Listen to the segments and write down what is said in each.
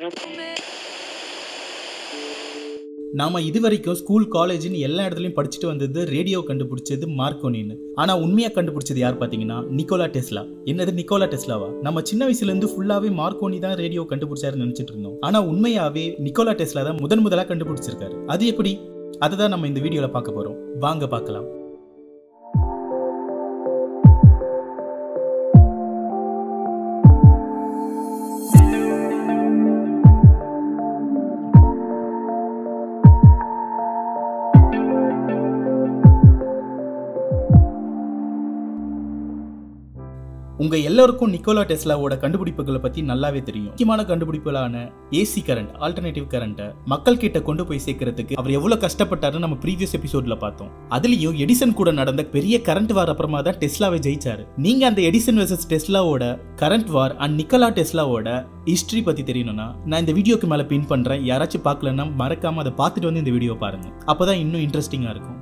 நாம இது வரைக்கும் ஸ்கூல் காலேஜ்னு எல்லா இடத்துலயும் படிச்சுட்டு வந்தது ரேடியோ கண்டுபிடிச்சது மார்க்கோனின்னு ஆனா உண்மையா கண்டுபிடிச்சது யார் பாத்தீங்கன்னா நிக்கோலா டெஸ்லா என்னது நிக்கோலா டெஸ்லாவா நம்ம சின்ன வயசுல இருந்து ஃபுல்லாவே மார்க்கோனி தான் ரேடியோ கண்டுபிடிச்சாருன்னு நினைச்சிட்டு இருந்தோம் ஆனா உண்மையாவே நிக்கோலா டெஸ்லா தான் முதன் முதலா கண்டுபிடிச்சிருக்காரு அது எப்படி அதை தான் நம்ம இந்த வீடியோல பார்க்க போறோம் வாங்க பார்க்கலாம் உங்க எல்லாருக்கும் நிக்கோலா டெஸ்லாவோட கண்டுபிடிப்புகளை பத்தி நல்லாவே தெரியும் முக்கியமான கண்டுபிடிப்புகளான ஏசி கரண்ட் ஆல்டர்னேட்டிவ் கரண்ட்டை மக்கள் கிட்ட கொண்டு போய் சேர்க்கறதுக்கு அவர் எவ்வளவு கஷ்டப்பட்டாருன்னு நம்ம ப்ரீவியஸ் எபிசோட்ல பார்த்தோம் அதுலயும் எடிசன் கூட நடந்த பெரிய கரண்ட் வார் அப்புறமா தான் டெஸ்லாவை ஜெயிச்சாரு நீங்க அந்த எடிசன் வெர்சஸ் டெஸ்லாவோட கரண்ட் வார் அண்ட் நிக்கோலா டெஸ்லாவோட ஹிஸ்டரி பத்தி தெரியணும்னா நான் இந்த வீடியோக்கு மேல பின் பண்றேன் யாராச்சும் பார்க்கலன்னா மறக்காம அதை பார்த்துட்டு வந்து இந்த வீடியோ பாருங்க அப்பதான் இன்னும் இன்ட்ரெஸ்டிங்கா இருக்கும்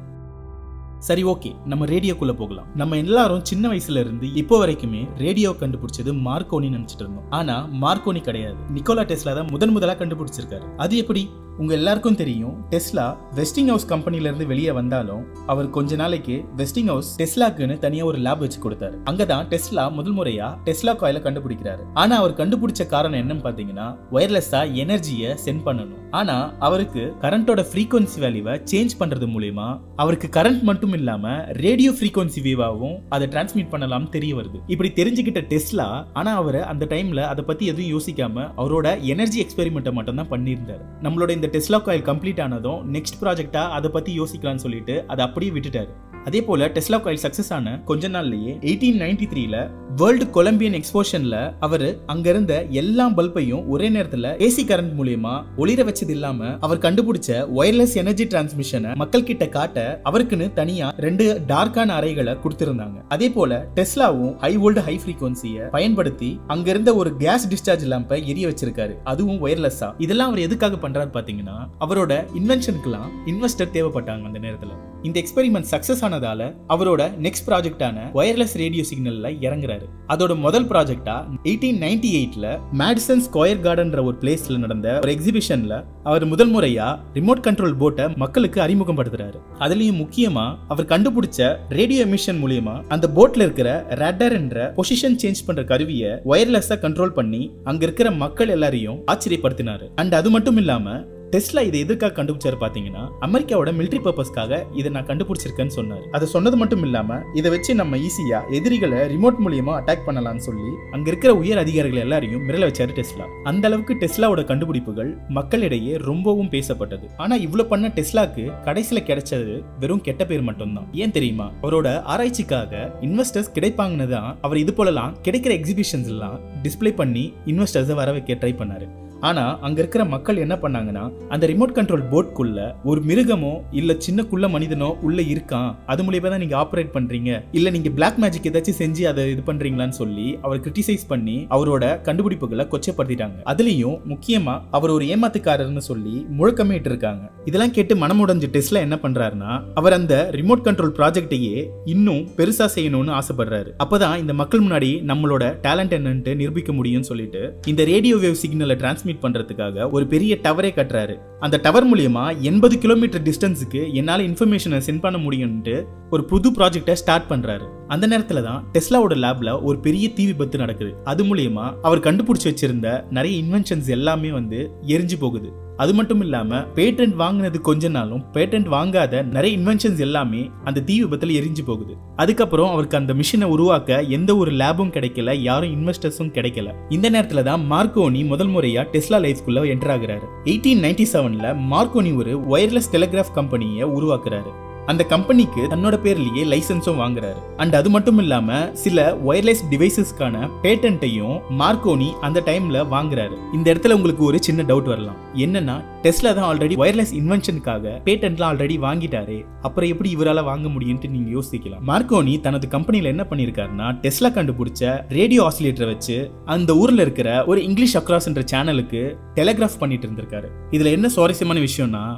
சரி ஓகே நம்ம ரேடியோக்குள்ள போகலாம் நம்ம எல்லாரும் சின்ன வயசுல இருந்து இப்போ வரைக்குமே ரேடியோ கண்டுபிடிச்சது மார்க்கோனி நினைச்சிட்டு இருந்தோம் ஆனா மார்க்கோனி கிடையாது நிக்கோலா டெஸ்லா தான் முதன் முதலா கண்டுபிடிச்சிருக்காரு அது எப்படி உங்க எல்லாருக்கும் தெரியும் டெஸ்லா வெஸ்டிங் ஹவுஸ் கம்பெனில இருந்து வெளியே வந்தாலும் அவர் கொஞ்ச நாளைக்கு வெஸ்டிங் ஹவுஸ் டெஸ்லாக்குன்னு தனியா ஒரு லேப் வச்சு கொடுத்தாரு அங்கதான் டெஸ்லா முதல் முறையா டெஸ்லா காயில கண்டுபிடிக்கிறாரு ஆனா அவர் கண்டுபிடிச்ச காரணம் என்னன்னு பாத்தீங்கன்னா ஒயர்லெஸ்ஸா எனர்ஜியை சென்ட் பண்ணணும் ஆனா அவருக்கு கரண்டோட ஃப்ரீக்வன்சி வேல்யூவை சேஞ்ச் பண்றது மூலியமா அவருக்கு கரண்ட் மட்டும் இல்லாம ரேடியோ ஃப்ரீக்வன்சி வேவாவும் அதை டிரான்ஸ்மிட் பண்ணலாம் தெரிய வருது இப்படி தெரிஞ்சுக்கிட்ட டெஸ்லா ஆனா அவர் அந்த டைம்ல அதை பத்தி எதுவும் யோசிக்காம அவரோட எனர்ஜி எக்ஸ்பெரிமெண்ட்டை மட்டும் தான் பண்ணியிருந்தாரு நம்மளோட இந்த டெஸ்லா காயில் கம்ப்ளீட் ஆனதும் நெக்ஸ்ட் ப்ராஜெக்டா அதை பத்தி யோசிக்கலாம்னு சொல்லிட்டு அதை அப்படியே விட்டுட்டாரு அதே போல டெஸ்லா காயில் சக்சஸ் ஆன கொஞ்ச நாள்லயே எயிட்டீன் நைன்டி த்ரீல வேர்ல்டு கொலம்பியன் எக்ஸ்போஷன்ல அவர் அங்க இருந்த எல்லா பல்பையும் ஒரே நேரத்துல ஏசி கரண்ட் மூலியமா ஒளிர வச்சது இல்லாம அவர் கண்டுபிடிச்ச ஒயர்லெஸ் எனர்ஜி டிரான்ஸ்மிஷனை மக்கள் கிட்ட காட்ட அவருக்குன்னு தனியா ரெண்டு டார்க்கான அறைகளை கொடுத்திருந்தாங்க அதே போல டெஸ்லாவும் ஹை வோல்ட் ஹை ஃப்ரீக்வன்சியை பயன்படுத்தி அங்க இருந்த ஒரு கேஸ் டிஸ்சார்ஜ் லேம்பை எரிய வச்சிருக்காரு அதுவும் ஒயர்லெஸ்ஸா இதெல்லாம் அவர் எதுக்காக பண்றாரு பாத்தீங்கன்னா அவரோட இன்வென்ஷனுக்குலாம் இன்வெஸ்டர் தேவைப்பட்டாங்க அந்த நேரத்துல இந்த எக்ஸ்பெரிமெண்ட் சக்சஸ் ஆனதால அவரோட நெக்ஸ்ட் ப்ராஜெக்டான ஒயர்லெஸ் ரேடியோ சிக்னல்ல இறங்குறாரு அதோட முதல் ப்ராஜெக்டா எயிட்டீன் நைன்டி எயிட்ல மேடிசன் ஸ்கொயர் கார்டன்ற ஒரு பிளேஸ்ல நடந்த ஒரு எக்ஸிபிஷன்ல அவர் முதல் முறையா ரிமோட் கண்ட்ரோல் போட்டை மக்களுக்கு அறிமுகப்படுத்துறாரு அதுலயும் முக்கியமா அவர் கண்டுபிடிச்ச ரேடியோ எமிஷன் மூலியமா அந்த போட்ல இருக்கிற ரேடர் என்ற பொசிஷன் சேஞ்ச் பண்ற கருவியை ஒயர்லெஸ்ஸா கண்ட்ரோல் பண்ணி அங்க இருக்கிற மக்கள் எல்லாரையும் ஆச்சரியப்படுத்தினாரு அண்ட் அது மட்டும் இல்லாம டெஸ்லா இதை எதுக்காக கண்டுபிடிச்சாரு பாத்தீங்கன்னா அமெரிக்காவோட மிலிட்டரி பர்பஸ்க்காக இதை நான் கண்டுபிடிச்சிருக்கேன்னு சொன்னாரு அதை சொன்னது மட்டும் இல்லாம இதை வச்சு நம்ம ஈஸியா எதிரிகளை ரிமோட் மூலியமா அட்டாக் பண்ணலாம்னு சொல்லி அங்க இருக்கிற உயர் அதிகாரிகள் எல்லாரையும் மிரள வச்சாரு டெஸ்லா அந்த அளவுக்கு டெஸ்லாவோட கண்டுபிடிப்புகள் மக்களிடையே ரொம்பவும் பேசப்பட்டது ஆனா இவ்வளவு பண்ண டெஸ்லாக்கு கடைசியில கிடைச்சது வெறும் கெட்ட பேர் மட்டும்தான் ஏன் தெரியுமா அவரோட ஆராய்ச்சிக்காக இன்வெஸ்டர்ஸ் கிடைப்பாங்கன்னு தான் அவர் இது போலலாம் கிடைக்கிற எக்ஸிபிஷன்ஸ் எல்லாம் டிஸ்ப்ளே பண்ணி இன்வெஸ்டர்ஸை வர வைக்க ட்ரை பண்ணாரு ஆனா அங்க இருக்கிற மக்கள் என்ன பண்ணாங்கன்னா அந்த ரிமோட் கண்ட்ரோல் போர்ட்குள்ள ஒரு மிருகமோ இல்ல சின்ன குள்ள மனிதனோ உள்ள இருக்கான் அது மூலியமா தான் நீங்க ஆப்ரேட் பண்றீங்க இல்ல நீங்க பிளாக் மேஜிக் ஏதாச்சும் செஞ்சு அதை இது பண்றீங்களான்னு சொல்லி அவர் கிரிட்டிசைஸ் பண்ணி அவரோட கண்டுபிடிப்புகளை கொச்சப்படுத்திட்டாங்க அதுலயும் முக்கியமா அவர் ஒரு ஏமாத்துக்காரர்னு சொல்லி முழக்கமிட்டு இருக்காங்க இதெல்லாம் கேட்டு மனமுடைஞ்ச டெஸ்லா என்ன பண்றாருன்னா அவர் அந்த ரிமோட் கண்ட்ரோல் ப்ராஜெக்டையே இன்னும் பெருசா செய்யணும்னு ஆசைப்படுறாரு அப்பதான் இந்த மக்கள் முன்னாடி நம்மளோட டேலண்ட் என்னன்ட்டு நிரூபிக்க முடியும்னு சொல்லிட்டு இந்த ரேடியோ வேவ் சிக்னலை டிரான்ஸ்மிட் டிரான்ஸ்மிட் பண்றதுக்காக ஒரு பெரிய டவரே கட்டுறாரு அந்த டவர் மூலியமா எண்பது கிலோமீட்டர் டிஸ்டன்ஸுக்கு என்னால இன்ஃபர்மேஷனை சென்ட் பண்ண முடியும்ட்டு ஒரு புது ப்ராஜெக்டை ஸ்டார்ட் பண்றாரு அந்த நேரத்துல தான் டெஸ்லாவோட லேப்ல ஒரு பெரிய தீ விபத்து நடக்குது அது மூலியமா அவர் கண்டுபிடிச்சு வச்சிருந்த நிறைய இன்வென்ஷன்ஸ் எல்லாமே வந்து எரிஞ்சு போகுது அது மட்டும் இல்லாம பேட்டன்ட் வாங்கினது கொஞ்ச நாளும் பேட்டன்ட் வாங்காத நிறைய இன்வென்ஷன்ஸ் எல்லாமே அந்த தீ விபத்துல எரிஞ்சு போகுது அதுக்கப்புறம் அவருக்கு அந்த மிஷினை உருவாக்க எந்த ஒரு லேபும் கிடைக்கல யாரும் இன்வெஸ்டர்ஸும் கிடைக்கல இந்த நேரத்துல தான் மார்க்கோனி முதல் முறையா டெஸ்லா லைஃப்குள்ள என்டர் ஆகுறாரு எயிட்டீன் நைன்டி செவன்ல மார்க்கோனி ஒரு ஒயர்லெஸ் டெலிகிராஃப் கம்பெனியை உருவாக்குறாரு அந்த கம்பெனிக்கு தன்னோட பேர்லயே லைசன்ஸும் வாங்குறாரு அண்ட் அது மட்டும் இல்லாம சில ஒயர்லெஸ் டிவைசஸ்க்கான பேட்டன்ட்டையும் மார்க்கோனி அந்த டைம்ல வாங்குறாரு இந்த இடத்துல உங்களுக்கு ஒரு சின்ன டவுட் வரலாம் என்னன்னா டெஸ்லா தான் ஆல்ரெடி ஒயர்லெஸ் இன்வென்ஷனுக்காக பேட்டன்ட்லாம் ஆல்ரெடி வாங்கிட்டாரு அப்புறம் எப்படி இவரால வாங்க முடியும்னு நீங்க யோசிக்கலாம் மார்க்கோனி தனது கம்பெனில என்ன பண்ணிருக்காருன்னா டெஸ்லா கண்டுபிடிச்ச ரேடியோ ஆசிலேட்டரை வச்சு அந்த ஊர்ல இருக்கிற ஒரு இங்கிலீஷ் அக்ராஸ்ன்ற சேனலுக்கு டெலிகிராஃப் பண்ணிட்டு இருந்திருக்காரு இதுல என்ன சுவாரஸ்யமான விஷயம்னா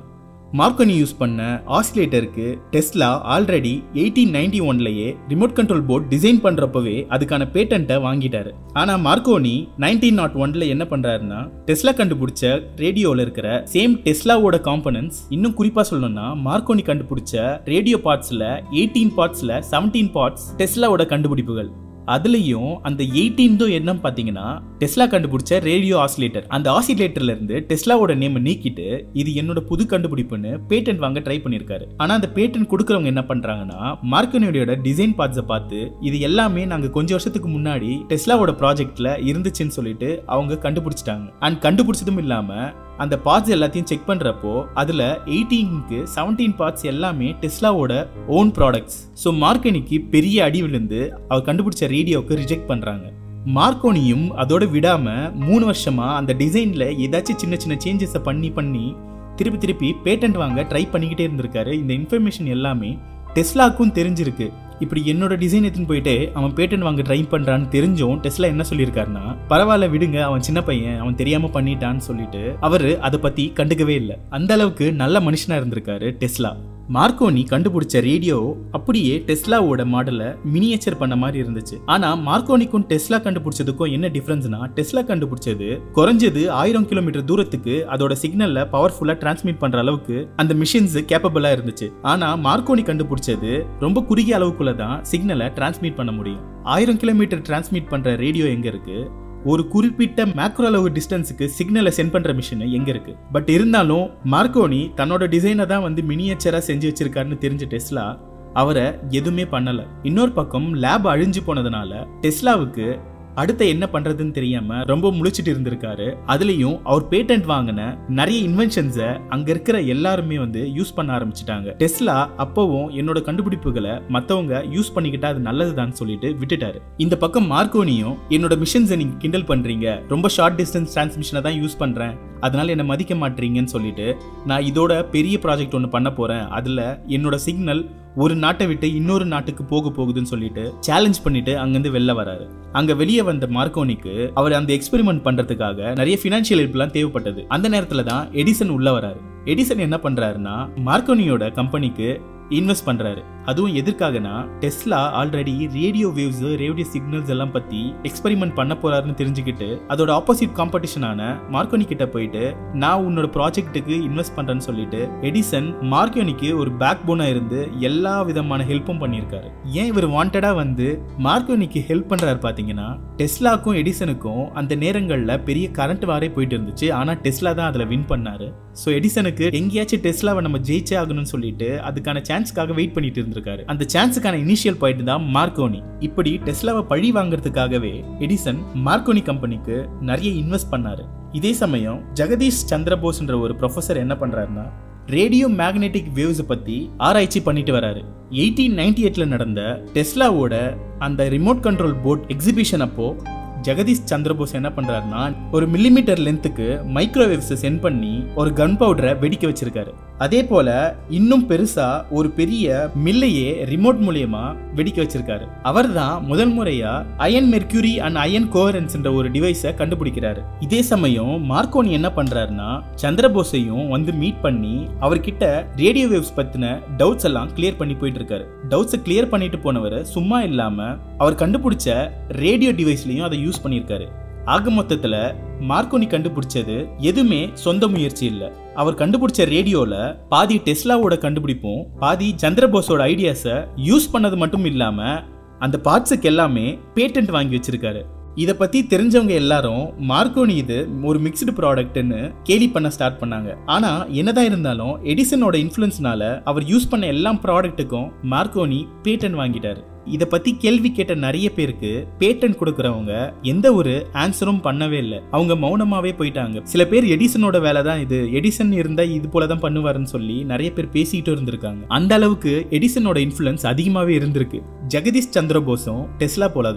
மார்க்கோனி யூஸ் பண்ண ஆசிலேட்டருக்கு டெஸ்லா ஆல்ரெடி எயிட்டீன் நைன்டி ஒன்லயே ரிமோட் கண்ட்ரோல் போர்ட் டிசைன் பண்றப்பவே அதுக்கான பேட்டன்ட்டை வாங்கிட்டாரு ஆனா மார்க்கோனி நைன்டீன் நாட் ஒன்ல என்ன பண்றாருன்னா டெஸ்லா கண்டுபிடிச்ச ரேடியோல இருக்கிற சேம் டெஸ்லாவோட காம்பனன்ட்ஸ் இன்னும் குறிப்பா சொல்லணும்னா மார்க்கோனி கண்டுபிடிச்ச ரேடியோ பார்ட்ஸ்ல எயிட்டீன் பார்ட்ஸ்ல செவன்டீன் பார்ட்ஸ் டெஸ்லாவோட கண்டுபிடிப்புகள் அதுலயும் அந்த எயிட்டீன்தும் என்ன பாத்தீங்கன்னா டெஸ்லா கண்டுபிடிச்ச ரேடியோ ஆசிலேட்டர் அந்த ஆசிலேட்டர்ல இருந்து டெஸ்லாவோட நேம் நீக்கிட்டு இது என்னோட புது கண்டுபிடிப்புன்னு பேட்டன்ட் வாங்க ட்ரை பண்ணிருக்காரு ஆனா அந்த பேட்டன்ட் கொடுக்கறவங்க என்ன பண்றாங்கன்னா மார்க்கனியோட டிசைன் பார்ட்ஸை பார்த்து இது எல்லாமே நாங்க கொஞ்சம் வருஷத்துக்கு முன்னாடி டெஸ்லாவோட ப்ராஜெக்ட்ல இருந்துச்சுன்னு சொல்லிட்டு அவங்க கண்டுபிடிச்சிட்டாங்க அண்ட் கண்டுபிடிச்சதும் இல்லாம அந்த பார்ட்ஸ் எல்லாத்தையும் செக் பண்றப்போ அதுல எயிட்டீனுக்கு செவன்டீன் பார்ட்ஸ் எல்லாமே டெஸ்லாவோட ஓன் ப்ராடக்ட்ஸ் ஸோ மார்க்கனிக்கு பெரிய அடி விழுந்து அவர் கண்டுபிடிச்ச ரேடியோவுக்கு ரிஜெக்ட் பண்றாங்க மார்க்கோனியும் அதோட விடாம மூணு வருஷமா அந்த டிசைன்ல ஏதாச்சும் சின்ன சின்ன சேஞ்சஸை பண்ணி பண்ணி திருப்பி திருப்பி பேட்டன்ட் வாங்க ட்ரை பண்ணிக்கிட்டே இருந்திருக்காரு இந்த இன்ஃபர்மேஷன் எல்லாமே டெஸ்லாக்கும் தெரிஞ்சிருக்கு இப்படி என்னோட டிசைன் எடுத்துன்னு போயிட்டு அவன் பேட்டன் வாங்க ட்ரை பண்றான்னு தெரிஞ்சும் டெஸ்லா என்ன சொல்லியிருக்காருன்னா பரவாயில்ல விடுங்க அவன் சின்ன பையன் அவன் தெரியாம பண்ணிட்டான்னு சொல்லிட்டு அவரு அதை பத்தி கண்டுக்கவே இல்லை அந்த அளவுக்கு நல்ல மனுஷனா இருந்திருக்காரு டெஸ்லா மார்க்கோனி கண்டுபிடிச்ச ரேடியோ அப்படியே டெஸ்லாவோட மாடலை மினியேச்சர் பண்ண மாதிரி இருந்துச்சு ஆனா மார்க்கோனிக்கும் டெஸ்லா கண்டுபிடிச்சதுக்கும் என்ன டிஃபரன்ஸ்னா டெஸ்லா கண்டுபிடிச்சது குறைஞ்சது ஆயிரம் கிலோமீட்டர் தூரத்துக்கு அதோட சிக்னல்ல பவர்ஃபுல்லா டிரான்ஸ்மிட் பண்ற அளவுக்கு அந்த மிஷின்ஸ் கேப்பபிளா இருந்துச்சு ஆனா மார்க்கோனி கண்டுபிடிச்சது ரொம்ப குறுகிய அளவுக்குள்ள தான் சிக்னலை டிரான்ஸ்மிட் பண்ண முடியும் ஆயிரம் கிலோமீட்டர் டிரான்ஸ்மிட் பண்ற ரேடியோ எங்க இருக்கு ஒரு குறிப்பிட்ட மேக்ரோ அளவு டிஸ்டன்ஸுக்கு சிக்னலை சென்ட் பண்ற மிஷின் எங்க இருக்கு பட் இருந்தாலும் மார்க்கோனி தன்னோட டிசைனை தான் வந்து மினியேச்சரா செஞ்சு வச்சிருக்காருன்னு தெரிஞ்ச டெஸ்லா அவரை எதுவுமே பண்ணல இன்னொரு பக்கம் லேப் அழிஞ்சு போனதுனால டெஸ்லாவுக்கு அடுத்த என்ன பண்றதுன்னு தெரியாம ரொம்ப முழிச்சிட்டு இருந்திருக்காரு அதுலயும் அவர் பேட்டன்ட் வாங்கின நிறைய இன்வென்ஷன்ஸை அங்க இருக்கிற எல்லாருமே வந்து யூஸ் பண்ண ஆரம்பிச்சிட்டாங்க டெஸ்லா அப்பவும் என்னோட கண்டுபிடிப்புகளை மத்தவங்க யூஸ் பண்ணிக்கிட்டா அது நல்லதுதான் சொல்லிட்டு விட்டுட்டாரு இந்த பக்கம் மார்க்கோனியும் என்னோட மிஷன்ஸை நீங்க கிண்டல் பண்றீங்க ரொம்ப ஷார்ட் டிஸ்டன்ஸ் டிரான்ஸ்மிஷனை தான் யூஸ் பண்றேன் அதனால என்ன மதிக்க மாட்டீங்கன்னு சொல்லிட்டு நான் இதோட பெரிய ப்ராஜெக்ட் ஒன்று பண்ண போறேன் அதுல என்னோட சிக்னல் ஒரு நாட்டை விட்டு இன்னொரு நாட்டுக்கு போக போகுதுன்னு சொல்லிட்டு சேலஞ்ச் பண்ணிட்டு அங்கிருந்து வெளில வராரு அங்க வெளியே வந்த மார்க்கோனிக்கு அவர் அந்த எக்ஸ்பெரிமெண்ட் பண்றதுக்காக நிறைய பினான்சியல் ஹெல்ப்லாம் தேவைப்பட்டது அந்த நேரத்துல தான் எடிசன் உள்ள வராரு எடிசன் என்ன பண்றாருன்னா மார்க்கோனியோட கம்பெனிக்கு இன்வெஸ்ட் பண்றாரு அதுவும் எதற்காகனா Tesla already radio waves radio signals எல்லாம் பத்தி எக்ஸ்பெரிமெண்ட் பண்ண போறாருன்னு தெரிஞ்சுக்கிட்டு அதோட ஆப்போசிட் காம்படிஷனான மார்க்கோனி கிட்ட போயிட்டு நான் உன்னோட ப்ராஜெக்ட்டுக்கு இன்வெஸ்ட் பண்றேன்னு சொல்லிட்டு எடிசன் மார்க்கோனிக்கு ஒரு பேக் போனா இருந்து எல்லா விதமான ஹெல்ப்பும் பண்ணியிருக்காரு ஏன் இவர் வாண்டடா வந்து மார்க்கோனிக்கு ஹெல்ப் பண்றாரு பாத்தீங்கன்னா டெஸ்லாக்கும் எடிசனுக்கும் அந்த நேரங்கள்ல பெரிய கரண்ட் வாரே போயிட்டு இருந்துச்சு ஆனா டெஸ்லா தான் அதுல வின் பண்ணாரு ஸோ எடிசனுக்கு எங்கேயாச்சும் டெஸ்லாவை நம்ம ஜெயிச்சே ஆகணும்னு சொல்லிட்டு அதுக்கான சான்ஸ்க்காக வெயிட் பண்ணிட்டு இருந்திருக்காரு அந்த சான்ஸுக்கான இனிஷியல் பாயிண்ட் தான் மார்க்கோனி இப்படி டெஸ்லாவை பழி வாங்குறதுக்காகவே எடிசன் மார்க்கோனி கம்பெனிக்கு நிறைய இன்வெஸ்ட் பண்ணாரு இதே சமயம் ஜெகதீஷ் சந்திரபோஸ்ன்ற ஒரு ப்ரொஃபசர் என்ன பண்றாருன்னா ரேடியோ மேக்னெட்டிக் வேவ்ஸ் பத்தி ஆராய்ச்சி பண்ணிட்டு வராரு எயிட்டீன் நைன்டி எயிட்ல நடந்த டெஸ்லாவோட அந்த ரிமோட் கண்ட்ரோல் போர்ட் எக்ஸிபிஷன் அப்போ ஜெகதீஷ் சந்திரபோஸ் என்ன பண்றாருன்னா ஒரு மில்லிமீட்டர் லென்த்துக்கு மைக்ரோவேவ்ஸை சென்ட் பண்ணி ஒரு கன் பவுடரை வெடிக்க வச்சிருக்காரு அதே போல இன்னும் பெருசா ஒரு பெரிய மில்லையே ரிமோட் மூலியமா வெடிக்க வச்சிருக்காரு அவர் தான் முதல் முறையா அயன் மெர்க்யூரி அண்ட் அயன் கோஹரன்ஸ்ன்ற ஒரு டிவைஸை கண்டுபிடிக்கிறாரு இதே சமயம் மார்க்கோனி என்ன பண்றாருன்னா சந்திரபோஸையும் வந்து மீட் பண்ணி அவர்கிட்ட ரேடியோ வேவ்ஸ் பத்தின டவுட்ஸ் எல்லாம் கிளியர் பண்ணி போயிட்டு இருக்காரு டவுட்ஸை கிளியர் பண்ணிட்டு போனவர் சும்மா இல்லாம அவர் கண்டுபிடிச்ச ரேடியோ டிவைஸ்லயும் அதை யூஸ் பண்ணியிருக்காரு ஆக மொத்தத்துல மார்க்கோனி கண்டுபிடிச்சது எதுவுமே சொந்த முயற்சி இல்ல அவர் கண்டுபிடிச்ச ரேடியோல பாதி டெஸ்லாவோட கண்டுபிடிப்பும் பாதி சந்திரபோஸோட ஐடியாஸை யூஸ் பண்ணது மட்டும் இல்லாம அந்த பார்ட்ஸுக்கு எல்லாமே பேட்டன்ட் வாங்கி வச்சிருக்காரு இதை பத்தி தெரிஞ்சவங்க எல்லாரும் மார்க்கோனி இது ஒரு மிக்ஸ்டு ப்ராடக்ட்னு கேலி பண்ண ஸ்டார்ட் பண்ணாங்க ஆனா என்னதான் இருந்தாலும் எடிசனோட இன்ஃப்ளூயன்ஸ்னால அவர் யூஸ் பண்ண எல்லா ப்ராடக்ட்டுக்கும் மார்க்கோனி பேட்டன் வாங்கிட்டாரு இதை பத்தி கேள்வி கேட்ட நிறைய பேருக்கு பேட்டன் கொடுக்கறவங்க எந்த ஒரு ஆன்சரும் பண்ணவே இல்லை அவங்க மௌனமாவே போயிட்டாங்க சில பேர் எடிசனோட வேலை தான் இது எடிசன் இருந்தா இது போல தான் பண்ணுவாருன்னு சொல்லி நிறைய பேர் பேசிக்கிட்டு இருந்திருக்காங்க அந்த அளவுக்கு எடிசனோட இன்ஃப்ளூயன்ஸ் அதிகமாவே இருந்திருக்கு ஜெகதீஷ் சந்திரபோஸும் டெஸ்லா போல தான்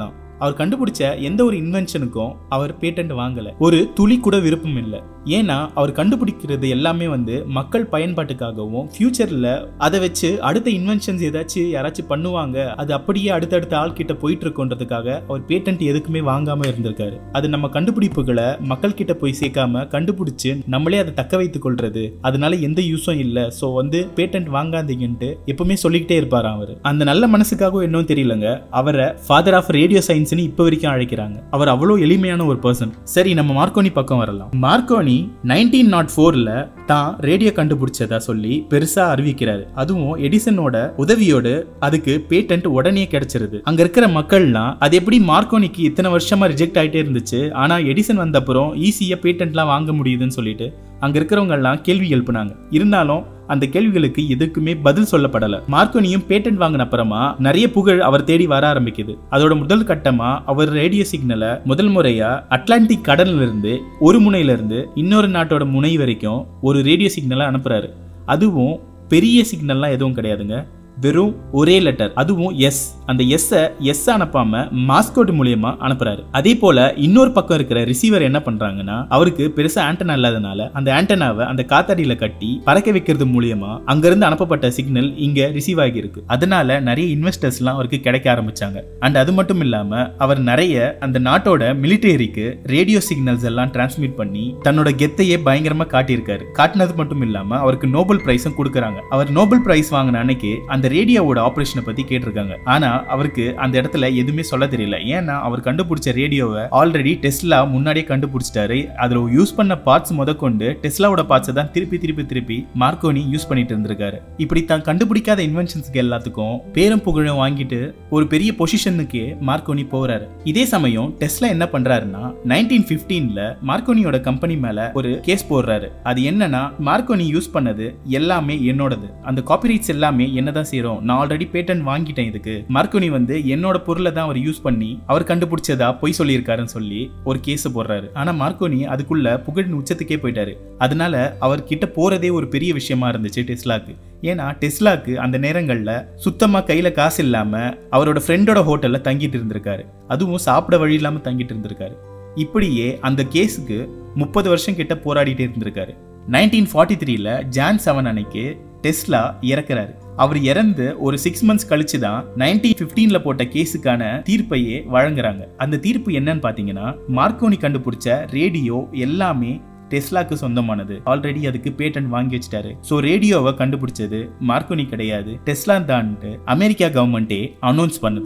அவர் கண்டுபிடிச்ச எந்த ஒரு இன்வென்ஷனுக்கும் அவர் பேட்டன்ட் வாங்கல ஒரு துளி கூட விருப்பம் இல்லை ஏன்னா அவர் கண்டுபிடிக்கிறது எல்லாமே வந்து மக்கள் பயன்பாட்டுக்காகவும் ஃபியூச்சர்ல அதை வச்சு அடுத்த இன்வென்ஷன்ஸ் ஏதாச்சும் யாராச்சும் பண்ணுவாங்க அது அப்படியே அடுத்தடுத்த ஆள் கிட்ட போயிட்டு இருக்கோன்றதுக்காக அவர் பேட்டன்ட் எதுக்குமே வாங்காம இருந்திருக்காரு அது நம்ம கண்டுபிடிப்புகளை மக்கள் கிட்ட போய் சேர்க்காம கண்டுபிடிச்சு நம்மளே அதை தக்க வைத்துக் கொள்றது அதனால எந்த யூஸும் இல்ல சோ வந்து பேட்டன்ட் வாங்காதீங்கன்ட்டு எப்பவுமே சொல்லிக்கிட்டே இருப்பாரு அவர் அந்த நல்ல மனசுக்காகவும் என்னன்னு தெரியலங்க அவரை ஃபாதர் ஆஃப் ரேடியோ சயின்ஸ்னு இப்ப வரைக்கும் அழைக்கிறாங்க அவர் அவ்வளவு எளிமையான ஒரு பர்சன் சரி நம்ம மார்க்கோனி பக்கம் வரலாம் மார்க்கோனி நைன்டீன் நாட் ஃபோர்ல தான் ரேடியோ கண்டுபிடிச்சதா சொல்லி பெருசா அறிவிக்கிறாரு அதுவும் எடிசனோட உதவியோடு அதுக்கு பேட்டன்ட் உடனே கிடைச்சிருது அங்க இருக்கிற மக்கள்லாம் அது எப்படி மார்க்கோனிக்கு இத்தனை வருஷமா ரிஜெக்ட் ஆயிட்டே இருந்துச்சு ஆனா எடிசன் வந்த அப்புறம் ஈஸியா பேட்டன்ட்லாம் வாங்க முடியுதுன்னு சொல்லிட்டு அங்க இருக்கிறவங்க எல்லாம் கேள்வி எழுப்புனாங்க இருந்தாலும் அந்த கேள்விகளுக்கு எதுக்குமே பதில் சொல்லப்படல மார்க்கோனியும் பேட்டன்ட் வாங்கின அப்புறமா நிறைய புகழ் அவர் தேடி வர ஆரம்பிக்குது அதோட முதல் கட்டமா அவர் ரேடியோ சிக்னலை முதல் முறையா அட்லாண்டிக் கடல்ல இருந்து ஒரு முனையில இருந்து இன்னொரு நாட்டோட முனை வரைக்கும் ஒரு ரேடியோ சிக்னலை அனுப்புறாரு அதுவும் பெரிய சிக்னல்லாம் எதுவும் கிடையாதுங்க வெறும் ஒரே லெட்டர் அதுவும் எஸ் அந்த எஸ் எஸ் அனுப்பாம மாஸ்கோட் மூலியமா அனுப்புறாரு அதே போல இன்னொரு பக்கம் இருக்கிற ரிசீவர் என்ன பண்றாங்கன்னா அவருக்கு பெருசா ஆண்டனா இல்லாதனால அந்த ஆண்டனாவை அந்த காத்தாடியில கட்டி பறக்க வைக்கிறது மூலியமா அங்கிருந்து அனுப்பப்பட்ட சிக்னல் இங்க ரிசீவ் ஆகி இருக்கு அதனால நிறைய இன்வெஸ்டர்ஸ் எல்லாம் அவருக்கு கிடைக்க ஆரம்பிச்சாங்க அண்ட் அது மட்டும் இல்லாம அவர் நிறைய அந்த நாட்டோட மிலிட்டரிக்கு ரேடியோ சிக்னல்ஸ் எல்லாம் டிரான்ஸ்மிட் பண்ணி தன்னோட கெத்தையே பயங்கரமா காட்டியிருக்காரு காட்டினது மட்டும் இல்லாம அவருக்கு நோபல் பிரைஸும் கொடுக்கறாங்க அவர் நோபல் பிரைஸ் வாங்கின அன்னைக்கு அந்த ரேடியோவோட ஆபரேஷனை பத்தி கேட்டிருக்காங்க ஆனா அவருக்கு அந்த இடத்துல எதுவுமே சொல்ல தெரியல ஏன்னா அவர் கண்டுபிடிச்ச ரேடியோவை ஆல்ரெடி டெஸ்லா முன்னாடியே கண்டுபிடிச்சிட்டாரு அதுல யூஸ் பண்ண பார்ட்ஸ் முதற்கொண்டு டெஸ்லாவோட பார்ட்ஸை தான் திருப்பி திருப்பி திருப்பி மார்க்கோனி யூஸ் பண்ணிட்டு இருந்திருக்காரு இப்படி தான் கண்டுபிடிக்காத இன்வென்ஷன்ஸ்க்கு எல்லாத்துக்கும் பேரும் புகழும் வாங்கிட்டு ஒரு பெரிய பொசிஷனுக்கு மார்க்கோனி போறாரு இதே சமயம் டெஸ்லா என்ன பண்றாருன்னா நைன்டீன் பிப்டீன்ல மார்க்கோனியோட கம்பெனி மேல ஒரு கேஸ் போடுறாரு அது என்னன்னா மார்க்கோனி யூஸ் பண்ணது எல்லாமே என்னோடது அந்த காப்பிரைட்ஸ் எல்லாமே என்னதான் செய்யறோம் நான் ஆல்ரெடி பேட்டன் வாங்கிட்டேன் இதுக்கு மார்க்கோனி வந்து என்னோட பொருளை தான் அவர் யூஸ் பண்ணி அவர் கண்டுபிடிச்சதா பொய் சொல்லியிருக்காருன்னு சொல்லி ஒரு கேஸ் போடுறாரு ஆனா மார்க்கோனி அதுக்குள்ள புகழின் உச்சத்துக்கே போயிட்டாரு அதனால அவர் கிட்ட போறதே ஒரு பெரிய விஷயமா இருந்துச்சு டெஸ்லாக்கு ஏன்னா டெஸ்லாக்கு அந்த நேரங்கள்ல சுத்தமா கையில காசு இல்லாம அவரோட ஃப்ரெண்டோட ஹோட்டல்ல தங்கிட்டு இருந்திருக்காரு அதுவும் சாப்பிட வழி இல்லாம தங்கிட்டு இருந்திருக்காரு இப்படியே அந்த கேஸுக்கு முப்பது வருஷம் கிட்ட போராடிட்டே இருந்திருக்காரு நைன்டீன் ஃபார்ட்டி த்ரீல ஜான் செவன் அன்னைக்கு டெஸ்லா இறக்குறாரு அவர் இறந்து ஒரு சிக்ஸ் மந்த்ஸ் கழிச்சு தான் நைன்டீன் பிப்டீன்ல போட்ட கேஸுக்கான தீர்ப்பையே வழங்குறாங்க அந்த தீர்ப்பு என்னன்னு பாத்தீங்கன்னா மார்க்கோனி கண்டுபிடிச்ச ரேடியோ எல்லாமே டெஸ்லாக்கு சொந்தமானது ஆல்ரெடி அதுக்கு பேட்டன் வாங்கி வச்சிட்டாரு ஸோ ரேடியோவை கண்டுபிடிச்சது மார்க்கோனி கிடையாது டெஸ்லா தான்ட்டு அமெரிக்கா கவர்மெண்ட்டே அனௌன்ஸ் பண்ணுது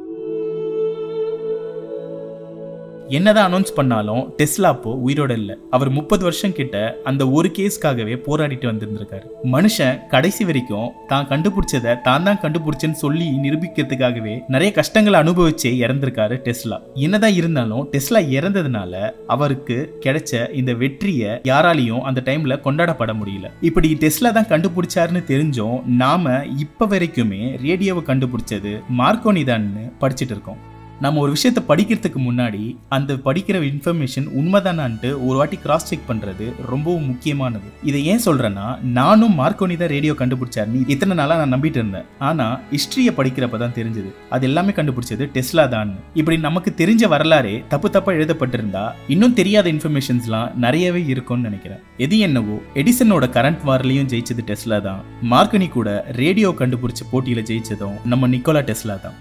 என்னதான் அனௌன்ஸ் பண்ணாலும் டெஸ்லா அப்போ உயிரோட இல்ல அவர் முப்பது வருஷம் கிட்ட அந்த ஒரு கேஸ்க்காகவே போராடிட்டு வந்திருந்திருக்காரு மனுஷன் கடைசி வரைக்கும் தான் கண்டுபிடிச்சதை தான் தான் கண்டுபிடிச்சேன்னு சொல்லி நிரூபிக்கிறதுக்காகவே நிறைய கஷ்டங்களை அனுபவிச்சே இறந்திருக்காரு டெஸ்லா என்னதான் இருந்தாலும் டெஸ்லா இறந்ததுனால அவருக்கு கிடைச்ச இந்த வெற்றியை யாராலையும் அந்த டைம்ல கொண்டாடப்பட முடியல இப்படி டெஸ்லா தான் கண்டுபிடிச்சாருன்னு தெரிஞ்சும் நாம இப்ப வரைக்குமே ரேடியோவை கண்டுபிடிச்சது மார்க்கோனி தான் படிச்சுட்டு இருக்கோம் நம்ம ஒரு விஷயத்த படிக்கிறதுக்கு முன்னாடி அந்த படிக்கிற இன்ஃபர்மேஷன் உண்மைதானான்ட்டு ஒரு வாட்டி கிராஸ் செக் பண்றது ரொம்பவும் முக்கியமானது இதை ஏன் சொல்றேன்னா நானும் மார்க்கோனி தான் ரேடியோ கண்டுபிடிச்சாருன்னு இத்தனை நாளா நான் நம்பிட்டு இருந்தேன் ஆனா ஹிஸ்டரியை படிக்கிறப்ப தான் தெரிஞ்சது அது எல்லாமே கண்டுபிடிச்சது டெஸ்லா தான் இப்படி நமக்கு தெரிஞ்ச வரலாறே தப்பு தப்பா எழுதப்பட்டிருந்தா இன்னும் தெரியாத இன்ஃபர்மேஷன்ஸ்லாம் நிறையவே இருக்கும்னு நினைக்கிறேன் எது என்னவோ எடிசனோட கரண்ட் வார்லையும் ஜெயிச்சது டெஸ்லா தான் மார்க்கனி கூட ரேடியோ கண்டுபிடிச்ச போட்டியில ஜெயிச்சதும் நம்ம நிக்கோலா டெஸ்லா தான்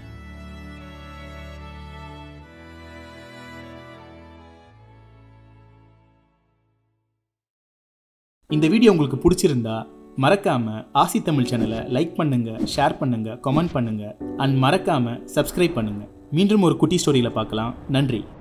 இந்த வீடியோ உங்களுக்கு பிடிச்சிருந்தா மறக்காம ஆசி தமிழ் சேனலை லைக் பண்ணுங்க ஷேர் பண்ணுங்க கமெண்ட் பண்ணுங்க அண்ட் மறக்காம சப்ஸ்கிரைப் பண்ணுங்க மீண்டும் ஒரு குட்டி ஸ்டோரியில பார்க்கலாம் நன்றி